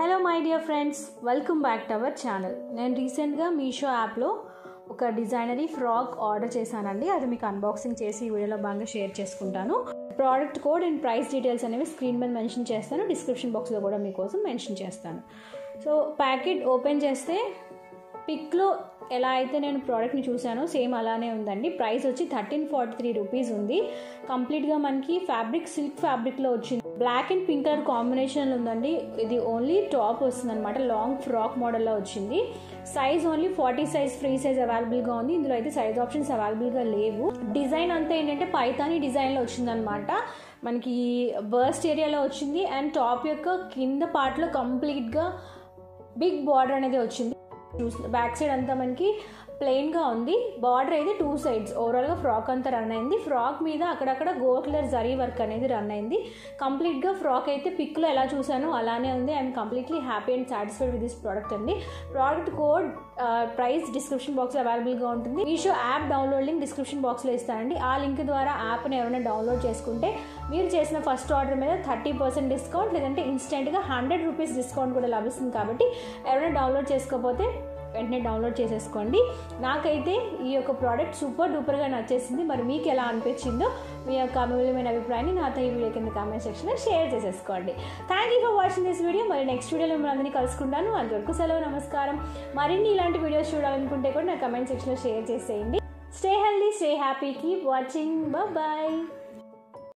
hello my dear friends welcome back to our channel నేను రీసెంట్గా మీషో యాప్లో ఒక డిజైనరీ ఫ్రాక్ ఆర్డర్ చేశానండి అది మీకు అన్బాక్సింగ్ చేసి ఈ వీడియోలో బాగా షేర్ చేసుకుంటాను product code and price details అనేవి స్క్రీన్ మీద మెన్షన్ చేస్తాను డిస్క్రిప్షన్ బాక్స్లో కూడా మీకోసం మెన్షన్ చేస్తాను సో ప్యాకెట్ ఓపెన్ చేస్తే పిక్లో ఎలా అయితే నేను ప్రోడక్ట్ని చూసానో సేమ్ అలానే ఉందండి ప్రైస్ వచ్చి థర్టీన్ ఫార్టీ త్రీ రూపీస్ ఉంది కంప్లీట్గా మనకి ఫ్యాబ్రిక్ సిల్క్ ఫ్యాబ్రిక్లో వచ్చింది బ్లాక్ అండ్ పింక్ కలర్ కాంబినేషన్లో ఉందండి ఇది ఓన్లీ టాప్ వస్తుంది అనమాట లాంగ్ ఫ్రాక్ మోడల్లో వచ్చింది size only forty size free size అవైలబుల్గా ఉంది ఇందులో అయితే సైజ్ ఆప్షన్స్ అవైలబుల్గా లేవు డిజైన్ అంతా ఏంటంటే పైతాని డిజైన్లో వచ్చిందనమాట మనకి బర్స్ట్ ఏరియాలో వచ్చింది అండ్ టాప్ యొక్క కింద పార్ట్లో కంప్లీట్గా బిగ్ బార్డర్ అనేది వచ్చింది బ్యాక్ సైడ్ అంతా మనకి ప్లెయిన్గా ఉంది బార్డర్ అయితే టూ సైడ్స్ ఓవరాల్గా ఫ్రాక్ అంతా రన్ అయింది ఫ్రాక్ మీద అక్కడక్కడ గోల్డ్ కలర్ జరీ వర్క్ అనేది రన్ అయింది కంప్లీట్గా ఫ్రాక్ అయితే పిక్లో ఎలా చూసానో అలానే ఉంది I'm completely happy and satisfied with this product అండి ప్రోడక్ట్ కోడ్ ప్రైస్ డిస్క్రిప్షన్ బాక్స్లో అవైలబుల్గా ఉంటుంది Meesho app download link description బాక్స్లో ఇస్తానండి ఆ లింక్ ద్వారా యాప్ని ఎవరైనా డౌన్లోడ్ చేసుకుంటే మీరు చేసిన ఫస్ట్ ఆర్డర్ మీద థర్టీ పర్సెంట్ డిస్కౌంట్ లేదంటే ఇన్స్టెంట్గా హండ్రెడ్ రూపీస్ డిస్కౌంట్ కూడా లభిస్తుంది కాబట్టి ఎవరైనా డౌన్లోడ్ చేసుకోకపోతే వెంటనే డౌన్లోడ్ చేసేసుకోండి నాకైతే ఈ యొక్క ప్రోడక్ట్ సూపర్ డూపర్గా నచ్చేసింది మరి మీకు ఎలా అనిపించిందో మీ యొక్క అమూల్యమైన అభిప్రాయాన్ని నాతో ఈ వీడియో కింద కామెంట్ సెక్షన్లో షేర్ చేసేసుకోండి thank you for watching this video మరి నెక్స్ట్ వీడియోలో మిమ్మల్ని అందరినీ కలుసుకుంటాను అంతవరకు సెలవు నమస్కారం మరిన్ని ఇలాంటి వీడియోస్ చూడాలనుకుంటే కూడా నా కమెంట్ సెక్షన్లో షేర్ చేసేయండి stay healthy stay happy keep watching bye